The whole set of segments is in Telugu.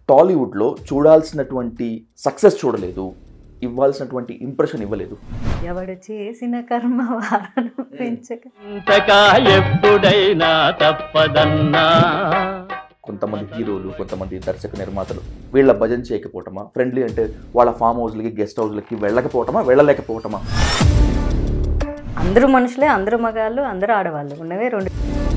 టాలీవుడ్లో చూడాల్సినటువంటి సక్సెస్ చూడలేదు ఇవ్వాల్సినటువంటి ఇంప్రెషన్ ఇవ్వలేదు ఎవడు చేసిన కర్మ వారను పెంచక ఇంతకా ఎప్పుడైనా తప్పదన్నా కొంతమంది హీరోలు కొంతమంది దర్శక నిర్మాతలు వీళ్ళ భజన చేయకపోవటమా ఫ్రెండ్లీ అంటే వాళ్ళ ఫామ్ హౌస్లకి గెస్ట్ హౌస్లకి వెళ్ళకపోవటమా వెళ్ళలేకపోవటమా అందరూ మనుషులే అందరూ మగాళ్ళు అందరూ ఆడవాళ్ళు ఉన్నవే రెండు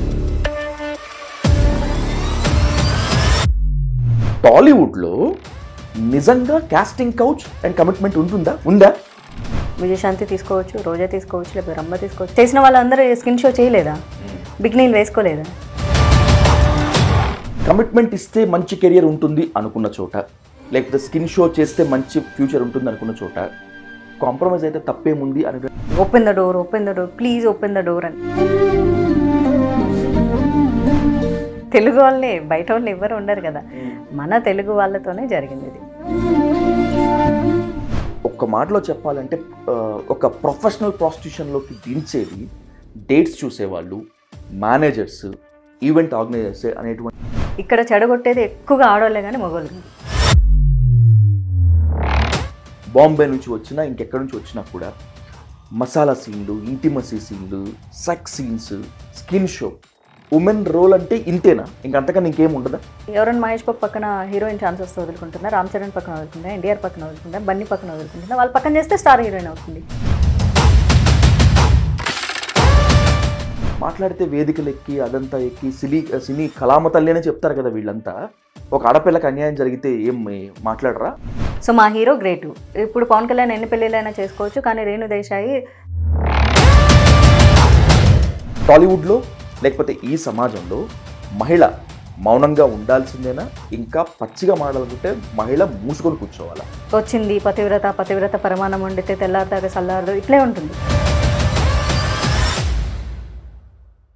టాలీవుడ్లో నిజంగా కాస్టింగ్ కౌచ్ అండ్ కమిట్మెంట్ ఉంటుందా ఉందా విజయశాంతి తీసుకోవచ్చు రోజా తీసుకోవచ్చు లేకపోతే రంభ తీసుకోవచ్చు చేసిన వాళ్ళందరూ స్కిన్ షో చేయలేదా బిగ్నీలు వేసుకోలేదా కమిట్మెంట్ ఇస్తే మంచి కెరియర్ ఉంటుంది అనుకున్న చోట లేకపోతే స్కిన్ షో చేస్తే మంచి ఫ్యూచర్ ఉంటుంది అనుకున్న చోట కాంప్రమైజ్ అయితే తప్పేముంది అని open the door open the door please open the door అని తెలుగు వాళ్ళే బయట వాళ్ళు ఎవరు ఉండరు కదా మన తెలుగు వాళ్ళతోనే జరిగింది ఇది ఒక్క మాటలో చెప్పాలంటే ఆ, ఒక ప్రొఫెషనల్ ప్రాస్టిట్యూషన్లోకి దించేది డేట్స్ చూసేవాళ్ళు మేనేజర్స్ ఈవెంట్ ఆర్గనైజర్స్ అనేటువంటి ఇక్కడ చెడగొట్టేది ఎక్కువగా ఆడవాళ్ళే కానీ మగవాళ్ళు కాదు. బాంబే నుంచి వచ్చినా ఇంకెక్కడి నుంచి వచ్చినా కూడా మసాలా సీన్లు ఇంటిమసీ సీన్లు sex scenes skin show women role అంటే ఇంతేనా ఇంకంతకన్నా ఇంకేం ఉండదా ఎవరైనా మహేష్ బాబు పక్కన హీరోయిన్ ఛాన్స్ వస్తే వదులుకుంటున్నా రామ్ చరణ్ పక్కన వదులుకుంటా ఎన్టీఆర్ పక్కన వదులుకుంటా బన్నీ పక్కన వదులుకుంటున్నా వాళ్ళ పక్కన చేస్తే స్టార్ హీరోయిన్ అవుతుంది మాట్లాడితే వేదికలు ఎక్కి అదంతా ఎక్కి సినీ సినీ కళామ తల్లి అనే చెప్తారు కదా వీళ్ళంతా ఒక ఆడపిల్లకి అన్యాయం జరిగితే ఏం మాట్లాడరా సో మా హీరో గ్రేట్ ఇప్పుడు పవన్ కళ్యాణ్ ఎన్ని పెళ్ళిళ్ళైనా చేసుకోవచ్చు కానీ రేణు దేశాయి టాలీవుడ్లో లేకపోతే ఈ సమాజంలో మహిళ మౌనంగా ఉండాల్సిందేనా ఇంకా పచ్చిగా మాట్లాడుకుంటే మహిళ మూసుకొని కూర్చోవాలా వచ్చింది పతివ్రత పతివ్రత పరమాణం వండితే తెల్లారిదాకా చల్లారదు ఇట్లే ఉంటుంది